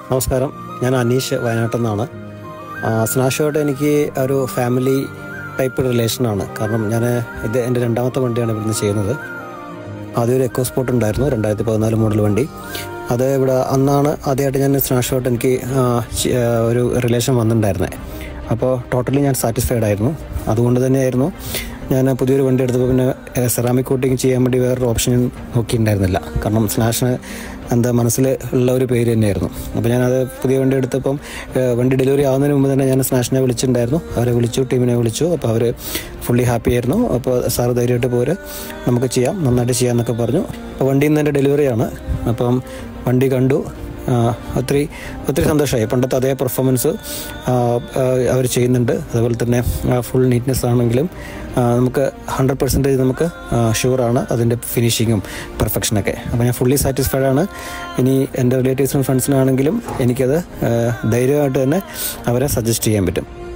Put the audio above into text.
നമസ്കാരം ഞാൻ അനീഷ് വയനാട്ടിൽ നിന്നാണ് സ്നാഷോട്ട് എനിക്ക് ഒരു ഫാമിലി ടൈപ്പ് റിലേഷനാണ് കാരണം ഞാൻ ഇത് എൻ്റെ രണ്ടാമത്തെ വണ്ടിയാണ് ഇവിടുന്ന് ചെയ്യുന്നത് ആദ്യം ഒരു എക്കോ സ്പോർട്ട് ഉണ്ടായിരുന്നു രണ്ടായിരത്തി പതിനാല് മോഡൽ വണ്ടി അത് ഇവിടെ അന്നാണ് ആദ്യമായിട്ട് ഞാൻ സ്നാഷോട്ട് എനിക്ക് ആ, ചി- ആ, ഒരു റിലേഷൻ വന്നിട്ടുണ്ടായിരുന്നത് അപ്പോൾ ടോട്ടലി ഞാൻ സാറ്റിസ്ഫൈഡ് ആയിരുന്നു അതുകൊണ്ട് തന്നെയായിരുന്നു ഞാൻ പുതിയൊരു വണ്ടി എടുത്തപ്പോൾ പിന്നെ സെറാമിക് കോട്ടിങ് ചെയ്യാൻ വേണ്ടി വേറൊരു ഓപ്ഷൻ നോക്കിയിട്ടുണ്ടായിരുന്നില്ല കാരണം സ്നാഷിന് എന്താ മനസ്സിൽ ഉള്ള ഒരു പേര് തന്നെയായിരുന്നു അപ്പോൾ ഞാനത് പുതിയ വണ്ടി എടുത്തപ്പം ഏഹ്, വണ്ടി ഡെലിവറി ആവുന്നതിന് മുമ്പ് തന്നെ ഞാൻ സ്നാഷിനെ വിളിച്ചിട്ടുണ്ടായിരുന്നു അവരെ വിളിച്ചു ടീമിനെ വിളിച്ചു അപ്പോൾ അവർ ഫുള്ളി ഹാപ്പി ആയിരുന്നു അപ്പോൾ സാറ് ധൈര്യമായിട്ട് പോര് നമുക്ക് ചെയ്യാം നന്നായിട്ട് ചെയ്യാമെന്നൊക്കെ പറഞ്ഞു അപ്പോൾ വണ്ടിയിൽ നിന്ന് എൻ്റെ ഡെലിവറിയാണ് അപ്പം വണ്ടി കണ്ടു ആ, ഒത്തിരി ഒത്തിരി സന്തോഷമായി പണ്ടത്തെ അതേ പെർഫോമൻസ് അവർ ചെയ്യുന്നുണ്ട് അതുപോലെ തന്നെ ഫുൾ നീറ്റ്നെസ് ആണെങ്കിലും ആ, നമുക്ക് ഹൺഡ്രഡ് പെർസെൻറ്റേജ് നമുക്ക് ഷുവറാണ് അതിൻ്റെ ഫിനിഷിങ്ങും പെർഫെക്ഷനൊക്കെ അപ്പോൾ ഞാൻ ഫുള്ളി സാറ്റിസ്ഫൈഡ് ആണ് ഇനി എൻ്റെ റിലേറ്റീവ്സിനും ഫ്രണ്ട്സിനാണെങ്കിലും എനിക്കത് ആ, ധൈര്യമായിട്ട് തന്നെ അവരെ സജസ്റ്റ് ചെയ്യാൻ പറ്റും